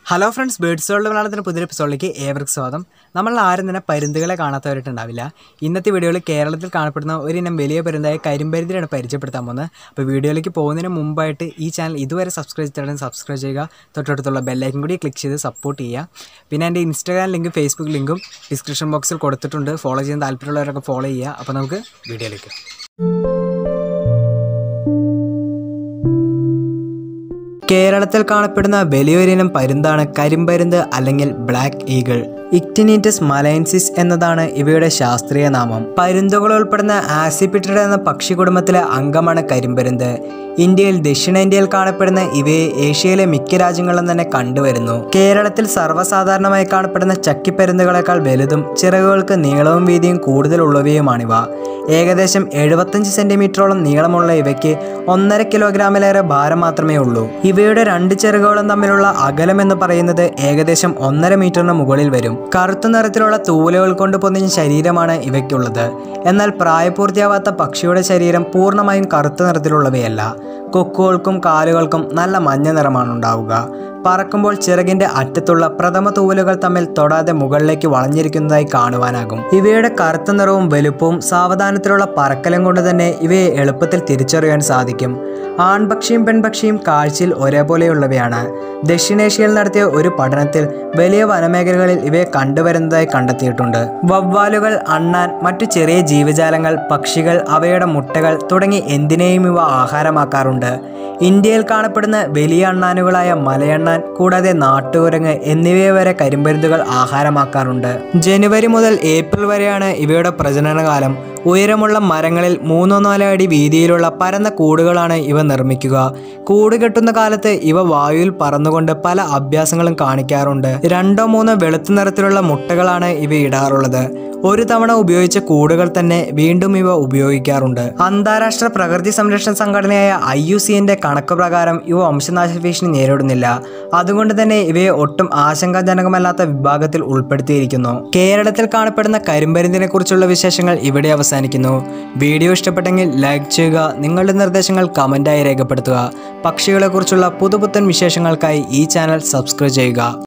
hello friends birds world മലയാളത്തിൻ്റെ പുതിയ എപ്പിസോഡിലേക്ക് ഏവർക്കും സ്വാഗതം നമ്മൾ ആരും തന്നെ പരുന്തുകളെ കാണാത്തവരായിട്ടുണ്ടാവില്ല ഇന്നത്തെ വീഡിയോയിൽ കേരളത്തിൽ കാണപ്പെടുന്ന ഒരിനം വലിയ പരുന്തായ കരിമ്പരുന്തിനാണ് പരിചയപ്പെടുത്താൻ പോകുന്നത് അപ്പോൾ വീഡിയോയിലേക്ക് പോകുന്നതിന് മുമ്പായിട്ട് ഈ ചാനൽ ഇതുവരെ സബ്സ്ക്രൈബ് ചെയ്തിട്ടുണ്ടെങ്കിൽ സബ്സ്ക്രൈബ് ചെയ്യുക തൊട്ടടുത്തുള്ള ബെല്ലൈക്കൻ കൂടി ക്ലിക്ക് ചെയ്ത് സപ്പോർട്ട് ചെയ്യുക പിന്നെ എൻ്റെ ഇൻസ്റ്റാഗ്രാം ലിങ്കും ഫേസ്ബുക്ക് ലിങ്കും ഡിസ്ക്രിപ്ഷൻ ബോക്സിൽ കൊടുത്തിട്ടുണ്ട് ഫോളോ ചെയ്യാൻ താല്പര്യമുള്ളവരൊക്കെ ഫോളോ ചെയ്യുക അപ്പോൾ നമുക്ക് വീഡിയോയിലേക്ക് കേരളത്തിൽ കാണപ്പെടുന്ന വലിയൊരിനം പരുന്താണ് കരിമ്പരുന്ത് അല്ലെങ്കിൽ ബ്ലാക്ക് ഈഗിൾ ഇക്ടിനീറ്റസ് മലയൻസിസ് എന്നതാണ് ഇവയുടെ ശാസ്ത്രീയ നാമം പരുന്തുകൾ ഉൾപ്പെടുന്ന ആസിപ്പിറ്റഡ് എന്ന പക്ഷി കുടുംബത്തിലെ അംഗമാണ് കരിമ്പരുന്ത് ഇന്ത്യയിൽ ദക്ഷിണേന്ത്യയിൽ കാണപ്പെടുന്ന ഇവയെ ഏഷ്യയിലെ മിക്ക രാജ്യങ്ങളിലും തന്നെ കണ്ടുവരുന്നു കേരളത്തിൽ സർവ്വസാധാരണമായി കാണപ്പെടുന്ന ചക്കിപ്പരുന്തുകളെക്കാൾ വലുതും ചിറകുകൾക്ക് നീളവും വീതിയും കൂടുതലുള്ളവയുമാണിവ ഏകദേശം എഴുപത്തഞ്ച് സെന്റിമീറ്ററോളം നീളമുള്ള ഇവയ്ക്ക് ഒന്നര കിലോഗ്രാമിലേറെ ഭാരം മാത്രമേ ഉള്ളൂ ഇവയുടെ രണ്ട് ചിറകുകളും തമ്മിലുള്ള അകലം എന്ന് പറയുന്നത് ഏകദേശം ഒന്നര മീറ്ററിന് മുകളിൽ വരും കറുത്ത നിറത്തിലുള്ള തൂവലുകൾ കൊണ്ട് പൊതിഞ്ഞ ശരീരമാണ് ഇവയ്ക്കുള്ളത് എന്നാൽ പ്രായപൂർത്തിയാവാത്ത പക്ഷിയുടെ ശരീരം പൂർണ്ണമായും കറുത്ത നിറത്തിലുള്ളവയല്ല കൊക്കുകൾക്കും കാലുകൾക്കും നല്ല മഞ്ഞ നിറമാണ് ഉണ്ടാവുക പറക്കുമ്പോൾ ചിറകിന്റെ അറ്റത്തുള്ള പ്രഥമ തൂവലുകൾ തമ്മിൽ തൊടാതെ മുകളിലേക്ക് വളഞ്ഞിരിക്കുന്നതായി കാണുവാനാകും ഇവയുടെ കറുത്ത നിറവും വലുപ്പവും സാവധാനത്തിലുള്ള പറക്കലും കൊണ്ട് തന്നെ ഇവയെ എളുപ്പത്തിൽ തിരിച്ചറിയാൻ സാധിക്കും ആൺപക്ഷിയും പെൺപക്ഷിയും കാഴ്ചയിൽ ഒരേപോലെയുള്ളവയാണ് ദക്ഷിണേഷ്യയിൽ നടത്തിയ ഒരു പഠനത്തിൽ വലിയ വനമേഖലകളിൽ ഇവയെ കണ്ടുവരുന്നതായി കണ്ടെത്തിയിട്ടുണ്ട് വവ്വാലുകൾ അണ്ണാൻ മറ്റു ചെറിയ ജീവജാലങ്ങൾ പക്ഷികൾ അവയുടെ മുട്ടകൾ തുടങ്ങി എന്തിനേയും ഇവ ആഹാരമാക്കാറുണ്ട് ഇന്ത്യയിൽ കാണപ്പെടുന്ന വലിയ അണ്ണാനുകളായ മലയണ്ണാൻ കൂടാതെ നാട്ടുകുരങ്ങ് എന്നിവയെ വരെ കരിമ്പരുന്തുകൾ ആഹാരമാക്കാറുണ്ട് ജനുവരി മുതൽ ഏപ്രിൽ വരെയാണ് ഇവയുടെ പ്രജനനകാലം ഉയരമുള്ള മരങ്ങളിൽ മൂന്നോ നാലോ അടി വീതിയിലുള്ള പരന്ന കൂടുകളാണ് ഇവ നിർമ്മിക്കുക കൂട് കെട്ടുന്ന കാലത്ത് ഇവ വായുവിൽ പറന്നുകൊണ്ട് പല അഭ്യാസങ്ങളും കാണിക്കാറുണ്ട് രണ്ടോ മൂന്നോ വെളുത്ത നിറത്തിലുള്ള മുട്ടകളാണ് ഇവ ഇടാറുള്ളത് ഒരു തവണ ഉപയോഗിച്ച കൂടുകൾ തന്നെ വീണ്ടും ഇവ ഉപയോഗിക്കാറുണ്ട് അന്താരാഷ്ട്ര പ്രകൃതി സംരക്ഷണ സംഘടനയായ ഐ യു സിന്റെ കണക്ക് പ്രകാരം ഇവ വംശനാശ ഭീഷണി നേരിടുന്നില്ല അതുകൊണ്ട് തന്നെ ഇവയെ ഒട്ടും ആശങ്കാജനകമല്ലാത്ത വിഭാഗത്തിൽ ഉൾപ്പെടുത്തിയിരിക്കുന്നു കേരളത്തിൽ കാണപ്പെടുന്ന കരിമ്പരുന്തിനെ കുറിച്ചുള്ള വിശേഷങ്ങൾ ഇവിടെ അവസാനിക്കുന്നു വീഡിയോ ഇഷ്ടപ്പെട്ടെങ്കിൽ ലൈക്ക് ചെയ്യുക നിങ്ങളുടെ നിർദ്ദേശങ്ങൾ കമൻറ്റായി രേഖപ്പെടുത്തുക പക്ഷികളെക്കുറിച്ചുള്ള പുതുപുത്തൻ വിശേഷങ്ങൾക്കായി ഈ ചാനൽ സബ്സ്ക്രൈബ് ചെയ്യുക